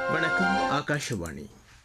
வணக்கம் ஆகாஷவாணி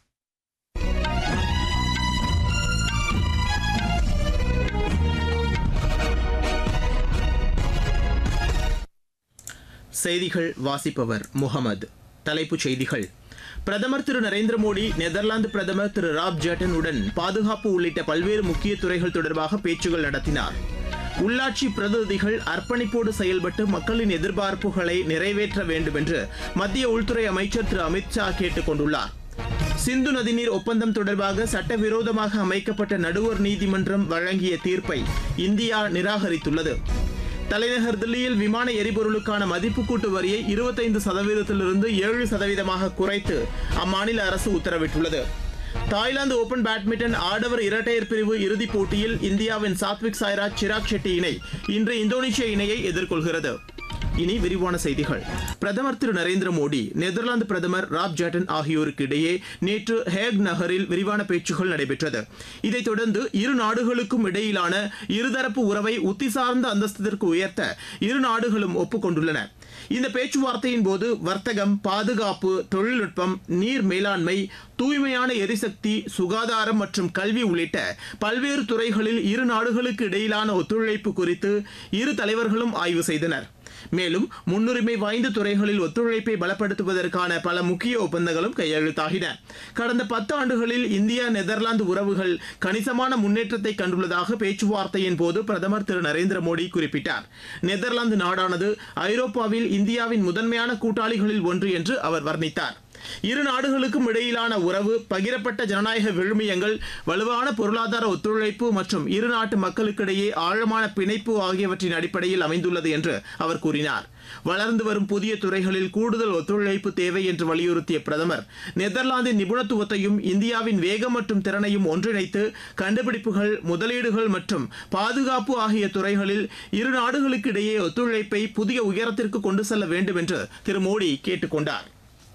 செய்திகள் வாசிப்பவர் முகமது தலைப்புச் செய்திகள் பிரதமர் திரு நரேந்திர மோடி நெதர்லாந்து பிரதமர் திரு ராப் ஜேட்டன் உடன் பாதுகாப்பு உள்ளிட்ட பல்வேறு முக்கிய துறைகள் தொடர்பாக பேச்சுகள் நடத்தினார் உள்ளாட்சி பிரதிநிதிகள் அர்ப்பணிப்போடு செயல்பட்டு மக்களின் எதிர்பார்ப்புகளை நிறைவேற்ற வேண்டும் என்று மத்திய உள்துறை அமைச்சர் திரு அமித்ஷா கேட்டுக் கொண்டுள்ளார் சிந்து நதிநீர் ஒப்பந்தம் தொடர்பாக சட்டவிரோதமாக அமைக்கப்பட்ட நடுவர் நீதிமன்றம் வழங்கிய தீர்ப்பை இந்தியா நிராகரித்துள்ளது தலைநகர் தில்லியில் விமான எரிபொருளுக்கான மதிப்பு கூட்டு வரியை இருபத்தைந்து சதவீதத்திலிருந்து ஏழு சதவீதமாக குறைத்து அம்மாநில அரசு உத்தரவிட்டுள்ளது தாய்லாந்து ஓபன் பேட்மிண்டன் ஆடவர் இரட்டையர் பிரிவு இறுதிப் போட்டியில் இந்தியாவின் சாத்விக் சாய்ராஜ் சிராக் ஷெட்டி இணை இன்று இந்தோனேஷிய இணையை எதிர்கொள்கிறது இனி விரிவான செய்திகள் பிரதமர் திரு நரேந்திர மோடி நெதர்லாந்து பிரதமர் ராப் ஜேட்டன் ஆகியோருக்கு இடையே நேற்று ஹேக் நகரில் விரிவான பேச்சுகள் நடைபெற்றது இதைத் தொடர்ந்து இரு நாடுகளுக்கும் இடையிலான இருதரப்பு உறவை உத்திசார்ந்த அந்தஸ்திற்கு உயர்த்த இரு நாடுகளும் ஒப்புக்கொண்டுள்ளன இந்த பேச்சுவார்த்தையின் போது வர்த்தகம் பாதுகாப்பு தொழில்நுட்பம் நீர் மேலாண்மை தூய்மையான எரிசக்தி சுகாதாரம் மற்றும் கல்வி உள்ளிட்ட பல்வேறு துறைகளில் இரு நாடுகளுக்கு இடையிலான ஒத்துழைப்பு குறித்து இரு தலைவர்களும் ஆய்வு செய்தனர் மேலும் முன்னுரிமை வாய்ந்த துறைகளில் ஒத்துழைப்பை பலப்படுத்துவதற்கான பல முக்கிய ஒப்பந்தங்களும் கையெழுத்தாகின கடந்த பத்து ஆண்டுகளில் இந்தியா நெதர்லாந்து உறவுகள் கணிசமான முன்னேற்றத்தை கண்டுள்ளதாக பேச்சுவார்த்தையின் போது பிரதமர் திரு நரேந்திர மோடி குறிப்பிட்டார் நெதர்லாந்து நாடானது ஐரோப்பாவில் இந்தியாவின் முதன்மையான கூட்டாளிகளில் ஒன்று என்று அவர் வர்ணித்தார் இரு நாடுகளுக்கும் இடையிலான உறவு பகிரப்பட்ட ஜனநாயக விழுமியங்கள் வலுவான பொருளாதார ஒத்துழைப்பு மற்றும் இரு நாட்டு மக்களுக்கிடையே ஆழமான பிணைப்பு ஆகியவற்றின் அடிப்படையில் அமைந்துள்ளது என்று அவர் கூறினார் வளர்ந்து வரும் புதிய துறைகளில் கூடுதல் ஒத்துழைப்பு தேவை என்று வலியுறுத்திய பிரதமர் நெதர்லாந்தின் நிபுணத்துவத்தையும் இந்தியாவின் வேகம் மற்றும் திறனையும் ஒன்றிணைத்து கண்டுபிடிப்புகள் முதலீடுகள் மற்றும் பாதுகாப்பு ஆகிய துறைகளில் இரு நாடுகளுக்கு இடையே ஒத்துழைப்பை புதிய உயரத்திற்கு கொண்டு செல்ல வேண்டும் என்று திரு மோடி கேட்டுக்கொண்டார்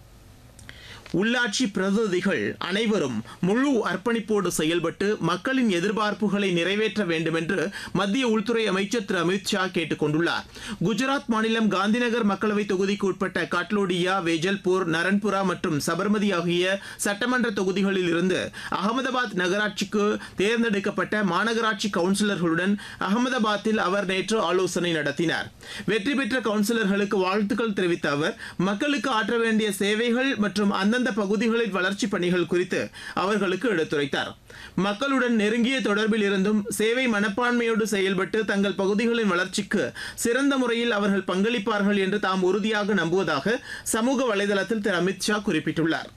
உள்ளாட்சி பிரதிநிதிகள் அனைவரும் முழு அர்ப்பணிப்போடு செயல்பட்டு மக்களின் எதிர்பார்ப்புகளை நிறைவேற்ற வேண்டும் என்று மத்திய உள்துறை அமைச்சர் திரு அமித்ஷா கேட்டுக் கொண்டுள்ளார் குஜராத் மாநிலம் காந்திநகர் மக்களவைத் தொகுதிக்கு உட்பட்ட காட்லோடியா வேஜல்பூர் நரன்புரா மற்றும் சபர்மதி ஆகிய சட்டமன்ற தொகுதிகளில் இருந்து அகமதாபாத் நகராட்சிக்கு தேர்ந்தெடுக்கப்பட்ட மாநகராட்சி கவுன்சிலர்களுடன் அகமதாபாத்தில் அவர் நேற்று ஆலோசனை நடத்தினார் வெற்றி பெற்ற கவுன்சிலர்களுக்கு வாழ்த்துக்கள் தெரிவித்த அவர் மக்களுக்கு ஆற்ற வேண்டிய சேவைகள் மற்றும் அந்தந்த பகுதிகளின் வளர்ச்சிப் பணிகள் குறித்து அவர்களுக்கு எடுத்துரைத்தார் மக்களுடன் நெருங்கிய தொடர்பில் இருந்தும் சேவை மனப்பான்மையோடு செயல்பட்டு தங்கள் பகுதிகளின் வளர்ச்சிக்கு சிறந்த முறையில் அவர்கள் பங்களிப்பார்கள் என்று தாம் உறுதியாக நம்புவதாக சமூக வலைதளத்தில் திரு அமித்ஷா குறிப்பிட்டுள்ளார்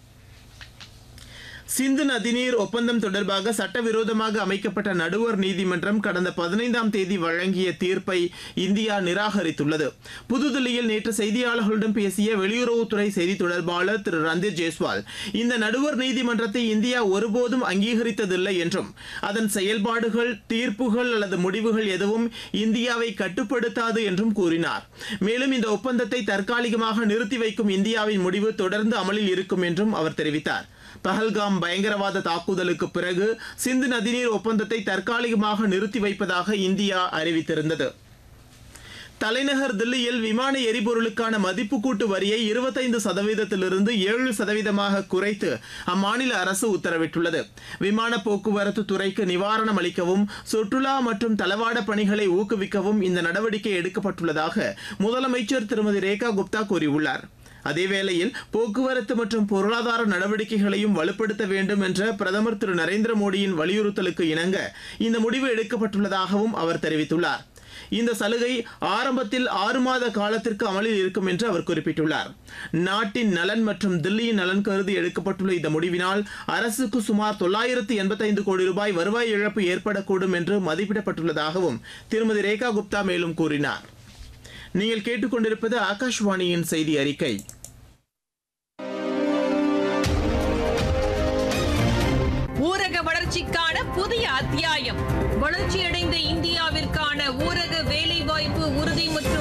சிந்து நதிநீர் ஒப்பந்தம் தொடர்பாக சட்டவிரோதமாக அமைக்கப்பட்ட நடுவர் நீதிமன்றம் கடந்த பதினைந்தாம் தேதி வழங்கிய தீர்ப்பை இந்தியா நிராகரித்துள்ளது புதுதில்லியில் நேற்று செய்தியாளர்களிடம் பேசிய வெளியுறவுத்துறை செய்தி தொடர்பாளர் திரு ரந்தீர் ஜெய்ஸ்வால் இந்த நடுவர் நீதிமன்றத்தை இந்தியா ஒருபோதும் அங்கீகரித்ததில்லை என்றும் அதன் செயல்பாடுகள் தீர்ப்புகள் அல்லது முடிவுகள் எதுவும் இந்தியாவை கட்டுப்படுத்தாது என்றும் கூறினார் மேலும் இந்த ஒப்பந்தத்தை தற்காலிகமாக நிறுத்தி வைக்கும் இந்தியாவின் முடிவு தொடர்ந்து அமலில் இருக்கும் என்றும் அவர் தெரிவித்தார் பஹல்காம் பயங்கரவாத தாக்குதலுக்கு பிறகு சிந்து நதிநீர் ஒப்பந்தத்தை தற்காலிகமாக நிறுத்தி வைப்பதாக இந்தியா அறிவித்திருந்தது தலைநகர் தில்லியில் விமான எரிபொருளுக்கான மதிப்பு கூட்டு வரியை இருபத்தைந்து சதவீதத்திலிருந்து ஏழு சதவீதமாக குறைத்து அம்மாநில அரசு உத்தரவிட்டுள்ளது விமான போக்குவரத்து துறைக்கு நிவாரணம் அளிக்கவும் சுற்றுலா மற்றும் தளவாட பணிகளை ஊக்குவிக்கவும் இந்த நடவடிக்கை எடுக்கப்பட்டுள்ளதாக முதலமைச்சர் திருமதி ரேகா குப்தா கூறியுள்ளார் அதேவேளையில் போக்குவரத்து மற்றும் பொருளாதார நடவடிக்கைகளையும் வலுப்படுத்த வேண்டும் என்ற பிரதமர் திரு நரேந்திர மோடியின் வலியுறுத்தலுக்கு இணங்க இந்த முடிவு எடுக்கப்பட்டுள்ளதாகவும் அவர் தெரிவித்துள்ளார் இந்த சலுகை ஆரம்பத்தில் ஆறு மாத காலத்திற்கு அமலில் இருக்கும் என்று அவர் குறிப்பிட்டுள்ளார் நாட்டின் நலன் மற்றும் தில்லியின் நலன் கருதி எடுக்கப்பட்டுள்ள இந்த முடிவினால் அரசுக்கு சுமார் தொள்ளாயிரத்து எண்பத்தைந்து கோடி ரூபாய் வருவாய் இழப்பு ஏற்படக்கூடும் என்று மதிப்பிடப்பட்டுள்ளதாகவும் திருமதி ரேகா குப்தா மேலும் கூறினார் நீங்கள் கேட்டுக்கொண்டிருப்பது ஆகாஷ்வாணியின் செய்தி அறிக்கை ஊரக வளர்ச்சிக்கான புதிய அத்தியாயம் வளர்ச்சியடைந்த இந்தியாவிற்கான ஊரக வேலைவாய்ப்பு உறுதி மற்றும்